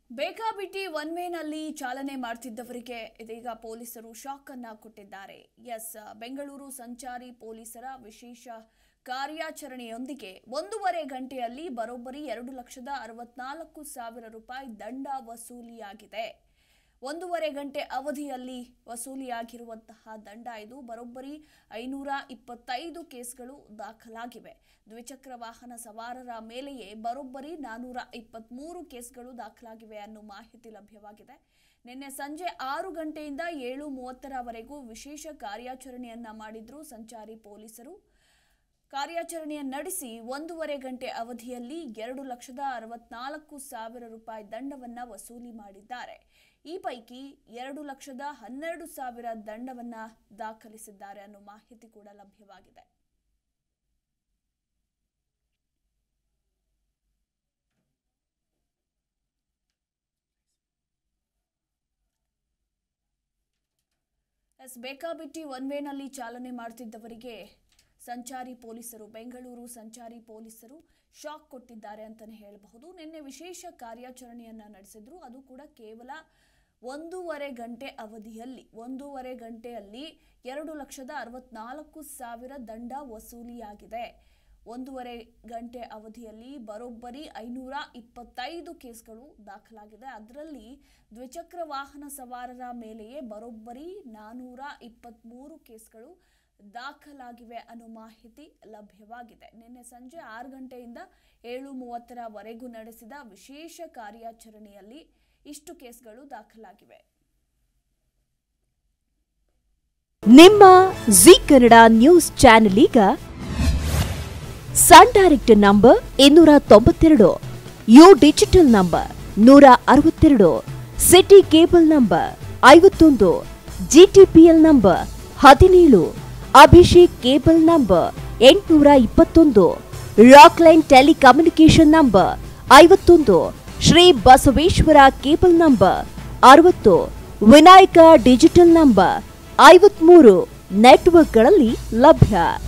ಬೇಕಾಬಿಟ್ಟಿ ಒನ್ ವೇನಲ್ಲಿ ಚಾಲನೆ ಮಾಡ್ತಿದ್ದವರಿಗೆ ಇದೀಗ ಪೊಲೀಸರು ಶಾಕ್ ಅನ್ನ ಕೊಟ್ಟಿದ್ದಾರೆ ಎಸ್ ಬೆಂಗಳೂರು ಸಂಚಾರಿ ಪೊಲೀಸರ ವಿಶೇಷ ಕಾರ್ಯಾಚರಣೆಯೊಂದಿಗೆ ಒಂದೂವರೆ ಗಂಟೆಯಲ್ಲಿ ಬರೋಬ್ಬರಿ ಎರಡು ಲಕ್ಷದ ಅರವತ್ನಾಲ್ಕು ಸಾವಿರ ರೂಪಾಯಿ ದಂಡ ವಸೂಲಿಯಾಗಿದೆ ಒಂದೂವರೆ ಗಂಟೆ ಅವಧಿಯಲ್ಲಿ ವಸೂಲಿಯಾಗಿರುವಂತಹ ದಂಡ ಇದು ಬರೋಬ್ಬರಿ ಐನೂರ ಇಪ್ಪತ್ತೈದು ಕೇಸ್ಗಳು ದಾಖಲಾಗಿವೆ ದ್ವಿಚಕ್ರ ವಾಹನ ಸವಾರರ ಮೇಲೆಯೇ ಬರೋಬ್ಬರಿ ನಾನೂರ ಇಪ್ಪತ್ತ್ಮೂರು ಕೇಸ್ಗಳು ದಾಖಲಾಗಿವೆ ಅನ್ನೋ ಮಾಹಿತಿ ಲಭ್ಯವಾಗಿದೆ ನಿನ್ನೆ ಸಂಜೆ ಆರು ಗಂಟೆಯಿಂದ ಏಳು ಮೂವತ್ತರವರೆಗೂ ವಿಶೇಷ ಕಾರ್ಯಾಚರಣೆಯನ್ನ ಮಾಡಿದ್ರು ಸಂಚಾರಿ ಪೊಲೀಸರು ಕಾರ್ಯಾಚರಣೆಯ ನಡೆಸಿ ಒಂದೂವರೆ ಗಂಟೆ ಅವಧಿಯಲ್ಲಿ ಎರಡು ಲಕ್ಷದ ಅರವತ್ನಾಲ್ಕು ಸಾವಿರ ರೂಪಾಯಿ ದಂಡವನ್ನ ವಸೂಲಿ ಮಾಡಿದ್ದಾರೆ ಈ ಪೈಕಿ ಎರಡು ಲಕ್ಷದ ಹನ್ನೆರಡು ಸಾವಿರ ದಂಡವನ್ನ ದಾಖಲಿಸಿದ್ದಾರೆ ಅನ್ನೋ ಮಾಹಿತಿ ಕೂಡ ಲಭ್ಯವಾಗಿದೆ ಎಸ್ ಬೇಕಾಬಿಟ್ಟಿ ಒನ್ ವೇನಲ್ಲಿ ಚಾಲನೆ ಮಾಡ್ತಿದ್ದವರಿಗೆ ಸಂಚಾರಿ ಪೊಲೀಸರು ಬೆಂಗಳೂರು ಸಂಚಾರಿ ಪೊಲೀಸರು ಶಾಕ್ ಕೊಟ್ಟಿದ್ದಾರೆ ಅಂತಲೇ ಹೇಳಬಹುದು ನಿನ್ನೆ ವಿಶೇಷ ಕಾರ್ಯಾಚರಣೆಯನ್ನ ನಡೆಸಿದ್ರು ಅದು ಕೂಡ ಕೇವಲ ಒಂದೂವರೆ ಗಂಟೆ ಅವಧಿಯಲ್ಲಿ ಒಂದೂವರೆ ಗಂಟೆಯಲ್ಲಿ ಎರಡು ಲಕ್ಷದ ಅರವತ್ನಾಲ್ಕು ಸಾವಿರ ದಂಡ ವಸೂಲಿಯಾಗಿದೆ ಒಂದೂವರೆ ಗಂಟೆ ಅವಧಿಯಲ್ಲಿ ಬರೋಬ್ಬರಿ ಐನೂರ ಇಪ್ಪತ್ತೈದು ಕೇಸ್ಗಳು ದಾಖಲಾಗಿದೆ ಅದರಲ್ಲಿ ದ್ವಿಚಕ್ರ ವಾಹನ ಸವಾರರ ಮೇಲೆಯೇ ಬರೋಬ್ಬರಿ ನಾನೂರ ಇಪ್ಪತ್ತ್ಮೂರು ಕೇಸ್ಗಳು ದಾಖಲಾಗಿವೆ ಅನ್ನೋ ಮಾಹಿತಿ ಲಭ್ಯವಾಗಿದೆ ನಿನ್ನೆ ಸಂಜೆ ಆರು ಗಂಟೆಯಿಂದ ಏಳು ಮೂವತ್ತರವರೆಗೂ ನಡೆಸಿದ ವಿಶೇಷ ಕಾರ್ಯಾಚರಣೆಯಲ್ಲಿ ಇಷ್ಟು ಕೇಸ್ಗಳು ದಾಖಲಾಗಿವೆ ನಿಮ್ಮ ಜಿ ಕನ್ನಡ ನ್ಯೂಸ್ ಚಾನೆಲ್ ಈಗ ಸನ್ ಡೈರೆಕ್ಟ್ ನಂಬರ್ ಇನ್ನೂರ ತೊಂಬತ್ತೆರಡು ಯು ಡಿಜಿಟಲ್ ನಂಬರ್ ನೂರ ಅರವತ್ತೆರಡು ಸಿಟಿ ಕೇಬಲ್ ನಂಬರ್ ಐವತ್ತೊಂದು ಜಿಟಿಪಿಎಲ್ ನಂಬರ್ ಹದಿನೇಳು ಅಭಿಷೇಕ್ ಕೇಬಲ್ ನಂಬರ್ ಎಂಟುನೂರ ಇಪ್ಪತ್ತೊಂದು ರಾಕ್ಲೈನ್ ಟೆಲಿಕಮ್ಯುನಿಕೇಶನ್ ನಂಬರ್ ಐವತ್ತೊಂದು ಶ್ರೀ ಬಸವೇಶ್ವರ ಕೇಬಲ್ ನಂಬರ್ ಅರವತ್ತು ವಿನಾಯಕ ಡಿಜಿಟಲ್ ನಂಬರ್ ಐವತ್ಮೂರು ನೆಟ್ವರ್ಕ್ಗಳಲ್ಲಿ ಲಭ್ಯ